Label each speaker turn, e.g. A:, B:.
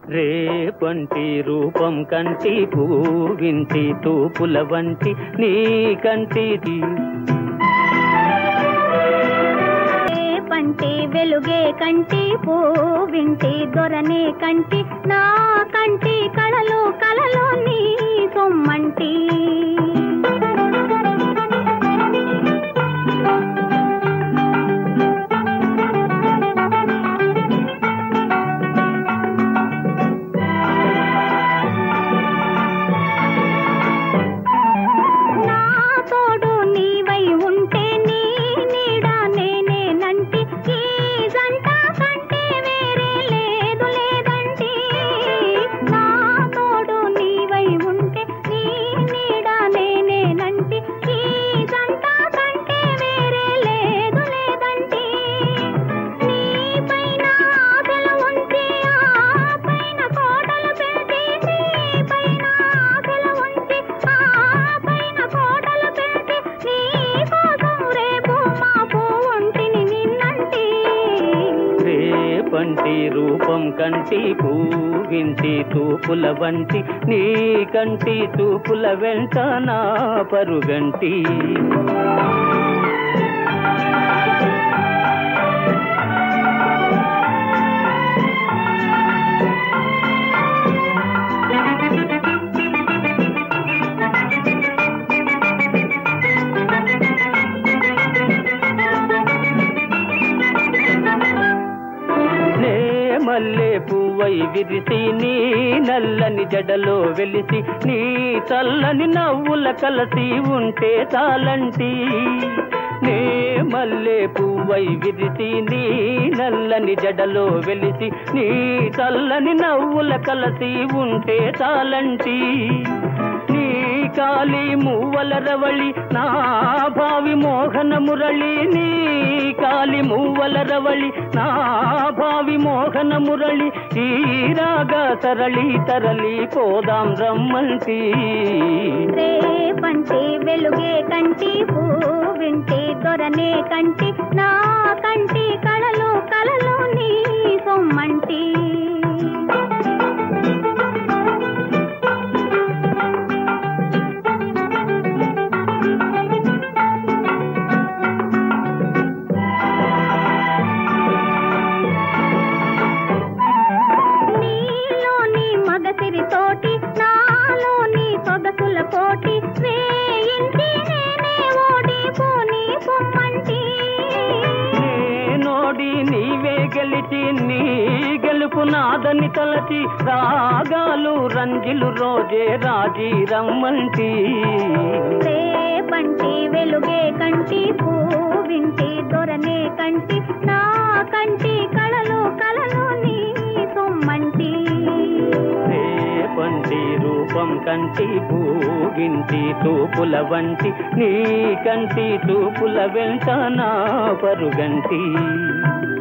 A: రేపంటి రూపం కంటి పూవింటి తూపుల వంటి నీ కంటి
B: పంటి వెలుగే కంటి పూవింటి దొరనే కంటి నా కంటి కళలు కళలు నీ సొమ్మంటి నా తోడు నీవై ఉంటే నీ నీడ నేనేనంటి ఈ జంట కంటే వేరే లేదు లేదంటి నా తోడు నీవై ఉంటే నీ నీడ నేనేనంటి ఈ జంట కంటే వేరే లేదు లేదంటి నీ పైన ఆశలు ఉంచి ఆ పైన కోటలు పెట్టి నీ పైన ఆశలు ఉంచి ఆ పైన కోటలు పెట్టి నీ కోసం రేపు మాపు ఒంటిని నిన్నంటి
A: రేపంటి రూపం కంటి పూవింటి తూపుల వంటి నీ కంటి తూపుల వెంట నా పరుగంటి నే మల్లె పువ్వై విరిసి నీ నల్లని జడలో వెలిసి నీ చల్లని నవ్వుల కలసి ఉంటే చాలంటి నే మల్లె పువ్వై విరిసి నీ నల్లని జడలో వెలిసి నీ చల్లని నవ్వుల కలసి ఉంటే చాలంటి నీ కాలి మూవల రవళి నా భావి మోహన మురళి నీ కాలి మూవల రవళి నా భావి మోహన మురళి ఈ రాగా తరలి తరలి పోదాం రమ్మంటి
B: రేపంటి వెలుగే కంటి పూవింటి దొరనే కంటి నా కంటి కళలు కళలు నీ సొమ్మంటి నీలోని మగసిరి తోటి నాలోని సొగసుల పోటీ వేయించి నేనే ఓడిపోని పొమ్మంటి
A: నోడి నీవే గెలిచి నీ గెలుపు నాదని తలచి రాగాలు రంజిలు రోజే రాజీ రమ్మంటి
B: రేపంటి వెలుగే కంటి పూవింటి దొరనే కంటి నా కంటి కళలు కళలు నీ సొమ్మంటి
A: రేపంటి రూపం కంటి భూగింటి తూపుల వంటి నీ కంటి తూపుల వెంట నా పరుగంటి